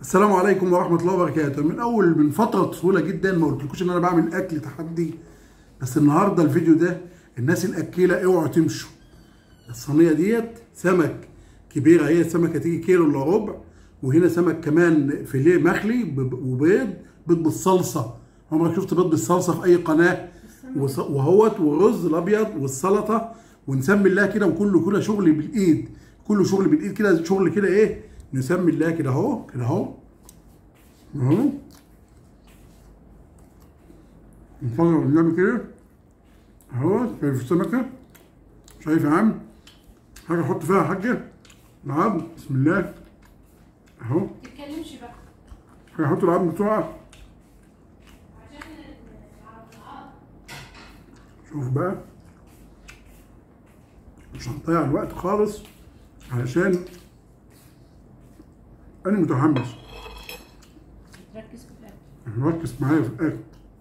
السلام عليكم ورحمه الله وبركاته من اول من فتره طويله جدا ما قلتلكوش ان انا بعمل اكل تحدي بس النهارده الفيديو ده الناس الاكيله اوعوا تمشوا الصينيه ديت سمك كبيره هي السمكه تيجي كيلو الا ربع وهنا سمك كمان فيليه مخلي ب- وبيض بيض بالصلصه عمرك شفت بيض بالصلصه في اي قناه وص- وهوت والرز الابيض والسلطه ونسمي الله كده وكله كده شغل بالايد كله شغل بالايد كده شغل كده ايه نسمي الله كده اهو كده اهو اهو نفضل قدامي كده اهو شايف السمكه شايف يا عم حاجه احط فيها يا حاجه نعم بسم الله اهو تتكلمش بقى حاجه احط العظم بسرعه عشان العضلات شوف بقى مش هنضيع الوقت خالص علشان انا متحمس تركز في الاكل ركز معايا في الاكل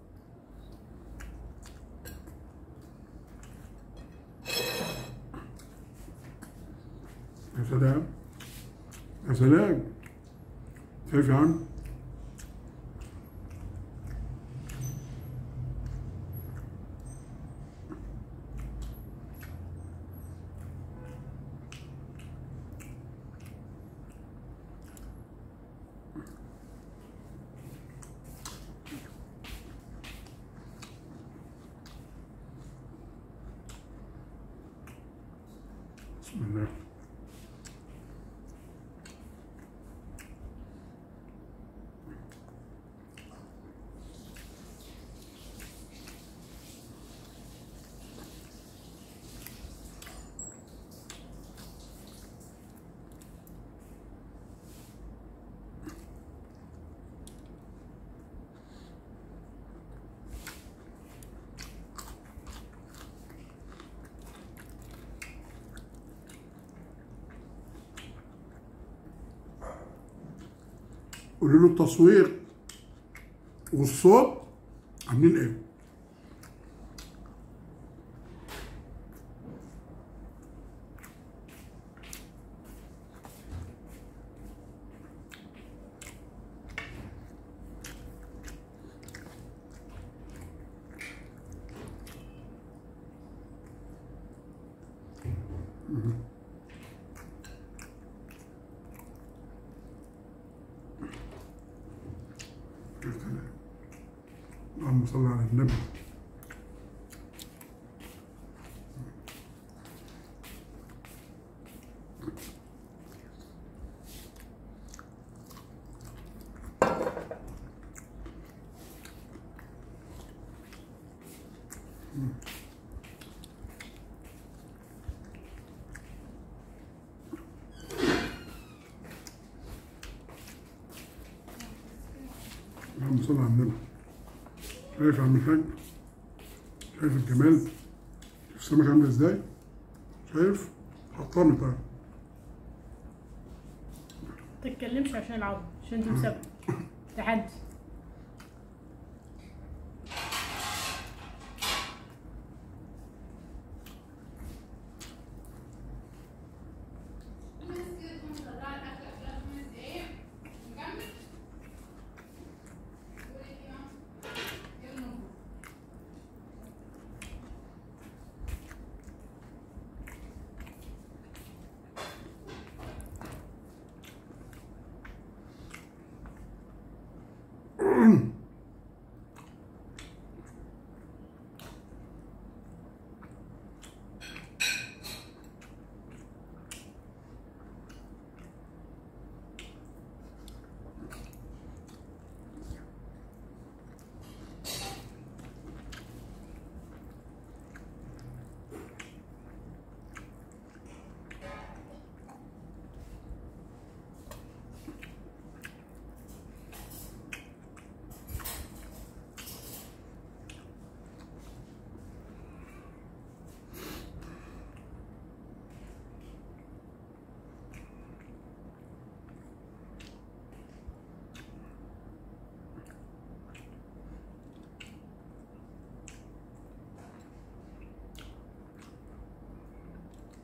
يا سلام يا سلام شايف يا عم بسم الله قولوا له التصوير والصوت عاملين ايه يا سلام. اللهم صل على النبي اللهم صل على النبي شايف يا عم الحاج شايف الجمال شايف السمكة عاملة ازاي شايف حطامي طيب تتكلمش عشان العظم عشان دي مسابقة تحدي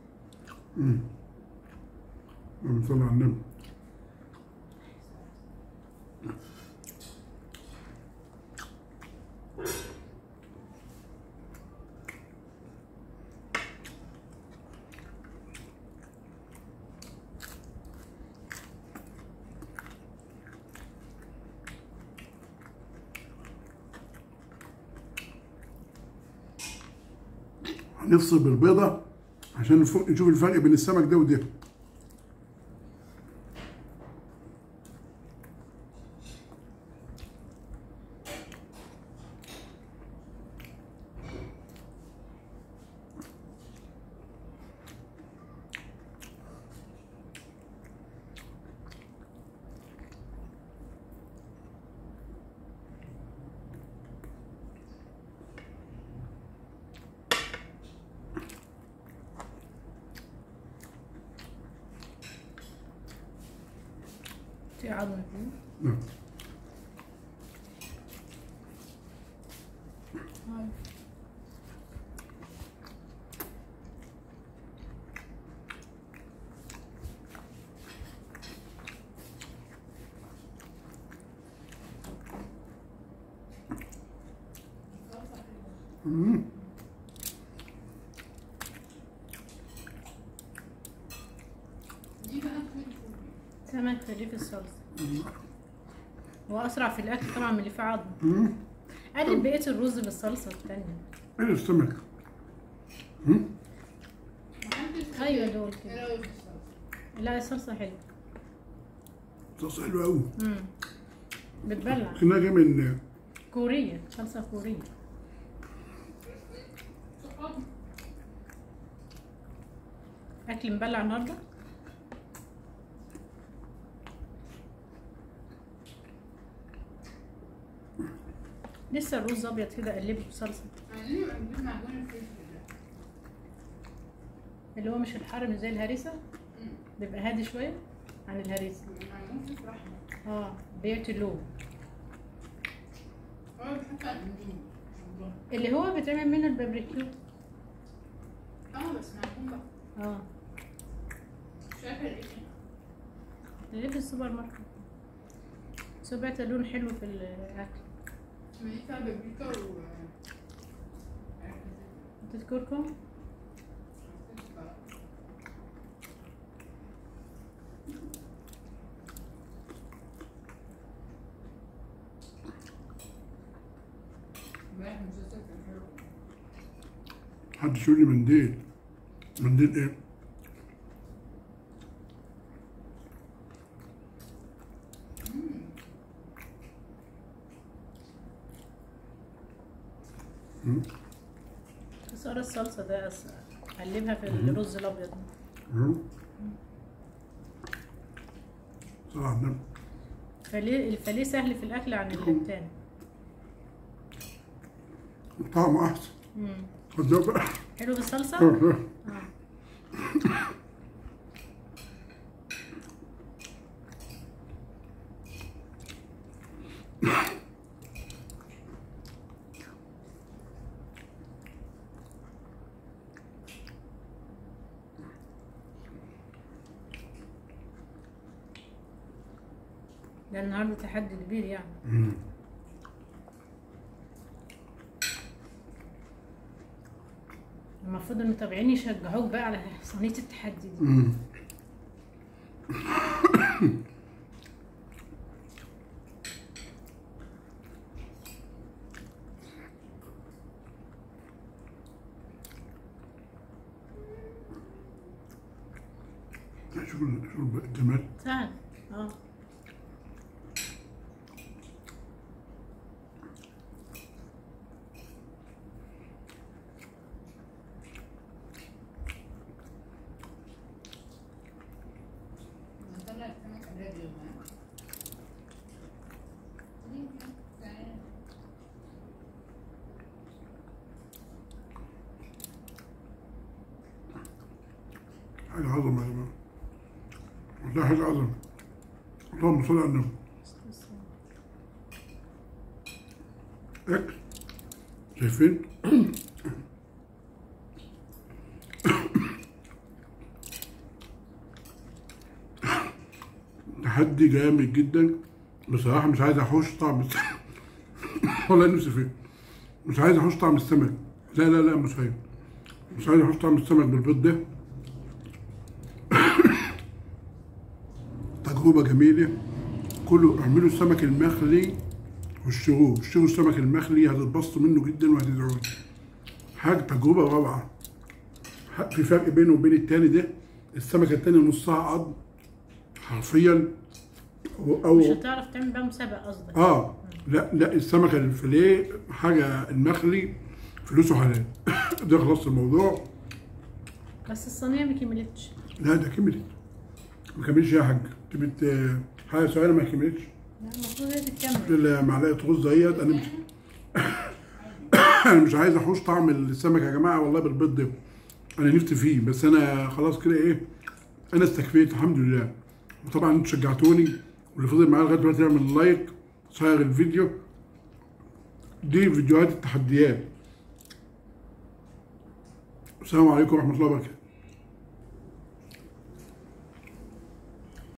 اللهم صل على النبي هنفصل بالبيضة عشان نفو- نشوف الفرق بين السمك ده وده في عظمة دي. نعم. هاي. مم. دي بقى فلفل سمك في رغيف الصلصة هو أسرع في الأكل طبعا من اللي فيه عظم مم. قلب بقية الرز بالصلصة التانية ايه السمك مم. محدش أيوة دول ايه كده رايك في الصلصه؟ لا الصلصة حلوة صوص حلو قوي مم. بتبلع كأنها جايه من كورية صلصة كورية صحاب أكل مبلع النهاردة لسه الرز أبيض كده قلبه بصلصة عايزين نبقى نجيب معجون الفلفل ده اللي هو مش الحار مش زي الهريسة مم. بيبقى هادي شوية عن الهريسة معجون فلفل احمر اه بيعطي اللون هو بيتحط على الاندومي والله. اللي هو بيتعمل منه البابريكيو اه بس معجون بقى اه مش عارفه ايه اللي في السوبر ماركت بس هو بيعطي لون حلو في الأكل ما دي فيها بابريكا و تذكركم امبارح المسلسل كان حلو حد يقول لي منديل منديل ايه؟ صار الصلصة ده أس- قلبها في الرز الأبيض مم. صراحة نعم. فليه الفليه سهل في الأكل عن التاني طعمه احسن مم. خد ده بقى حلو بالصلصة؟ آه. اه ده النهارده تحدي كبير يعني مم. المفروض المتابعين يشجعوك بقى على صينية التحدي دي مم. شوف ال- شوف الجمال سهل اه نطلع السمك الراجل معاه تعالى. حاجة عظمة يا جماعة والله حاجة عظمة اللهم صل على النبي أكل شايفين؟ تحدي جامد جدا بصراحة مش عايز احوش طعم السمك والله نفسي فيه مش عايز احوش طعم السمك لا لا لا مش عايز مش عايز احوش طعم السمك بالبيض ده تجربة جميلة كله اعملوا السمك المخلي واشتروه اشتروا السمك المخلي هتتبسطوا منه جدا وهتدعوا لي. حاجة تجربة روعة ح- في فرق بينه وبين التاني ده السمكة التانية نصها عظم حرفيا أو- او مش هتعرف تعمل بقى مسابقة قصدك اه لا لا السمكه الفيليه حاجه المخلي فلوسه حلال ده خلاص الموضوع بس الصينية ما كملتش لا ده كملت ما كملش يا حاج انت بت حاجه صغيره ما كملتش لا المفروض هي تكمل المعلقه رز ديت انا مش انا مش عايز احوش طعم السمك يا جماعه والله بالبيض ده انا نفسي فيه بس انا خلاص كده ايه انا استكفيت الحمد لله وطبعا انتوا شجعتوني واللي فضل معايا لغايه دلوقتي يعمل لايك شير الفيديو دي فيديوهات التحديات السلام عليكم ورحمه الله وبركاته